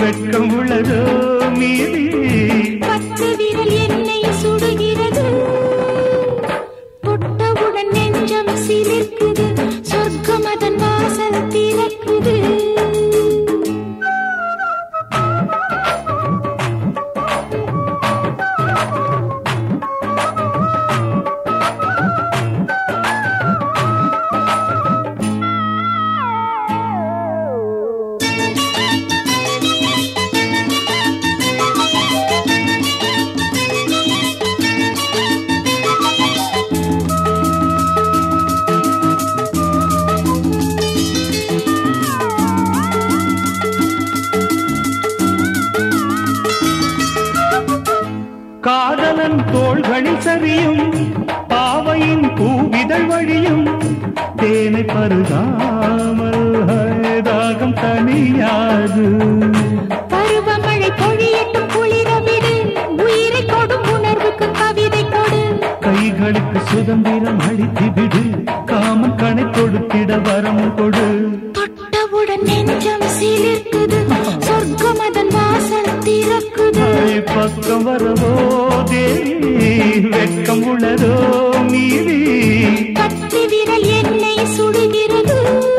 வெட்கம் உள்ளதோ மீதி பத்து விரல் என்னை சுடுகிறது தொட்டவுடன் நெஞ்சம் சிலிர்க்குது சொர்க்கம் அதன் வாசல் திறக்குது காதலன் தோள்களில் சரியும் பாவையின் பூவிதழ் வழியும் தேனை பருகாமல் தாகம் தனியாது பருவமழை பொழியட்டும் குளிர விடு உயிரை கொடும் உணர்வுக்கு கவிதை கொடு கைகளுக்கு சுதந்திரம் அளித்து விடு காமன் கணை கொடுத்திட வரம் கொடு தொட்டவுடன் நெஞ்சம் சிலிர்க்குது சொர்க்கம் அதன் வாசல் திறக்குது ஐ, பக்கம் வரவோ தேவி வெட்கம் உள்ளதோ மீதி கத்தி விரல் என்னை சுடுகிறது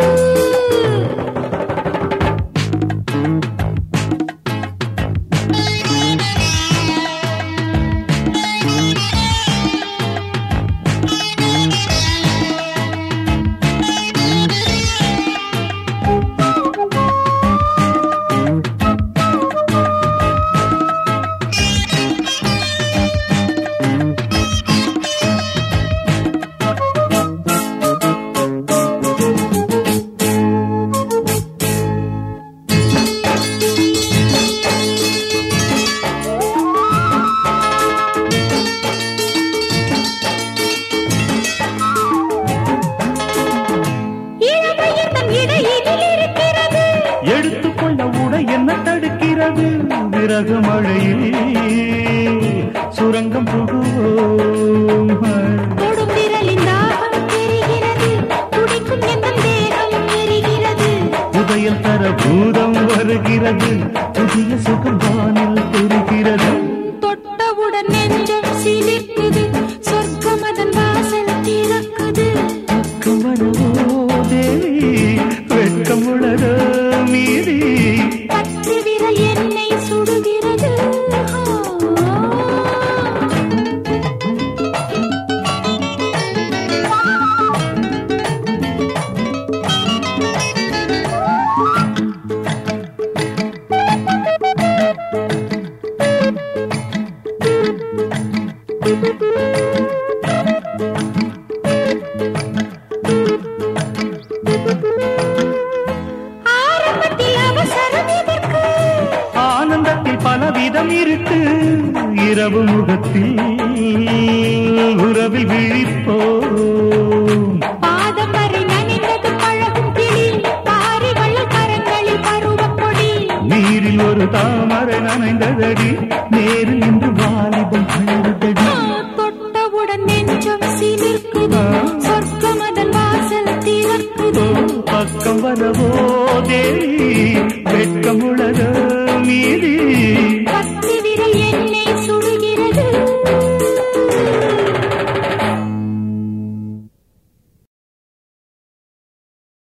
இளமையின் நம் இடையினில் இருக்கிறது எடுத்துக்கொண்ட உடை என்ன தடுக்கிறது விறகு மழையில் சுரங்கம் புகுவோம் தொடும் விரலின் தாகம் தெரிகிறது துடிக்கும் எந்தன் தேகம் எரிகிறது உதயம் தர பூதம் வருகிறது புதிய சுகம் வானில் தெரிகிறது தொட்டவுடன் நெஞ்சம் சிலிர்க்குது சொர்க்கம் அதன் வாசல் திறக்குது பக்கம் வரவோ தேவி வெட்கம் உள்ளதோ மீதி பத்து விரல் என்னை சுடுகிறது ஆரம்பத்தில் அவசரம் எதற்கு ஆனந்தத்தில் பலவிதம் இருக்கு இரவு முகத்தில் உறவில் விழிப்போம் பாதம் வரை நனைந்தது பழகும் கிளி பாரி வள்ளல் கரங்களில் பருவப் பொடி நீரில் ஒரு தாமரை நனைந்ததடி நேரில் இன்று வாலிபம் அழுதடி ஆ, தொட்டவுடன் நெஞ்சம் சிலிர்க்குது சொர்க்கம் அதன் வாசல் திறக்குது பக்கம் வரவோ தேவி வெட்கம் உள்ளதோ மீதி பத்து விரல் என்னை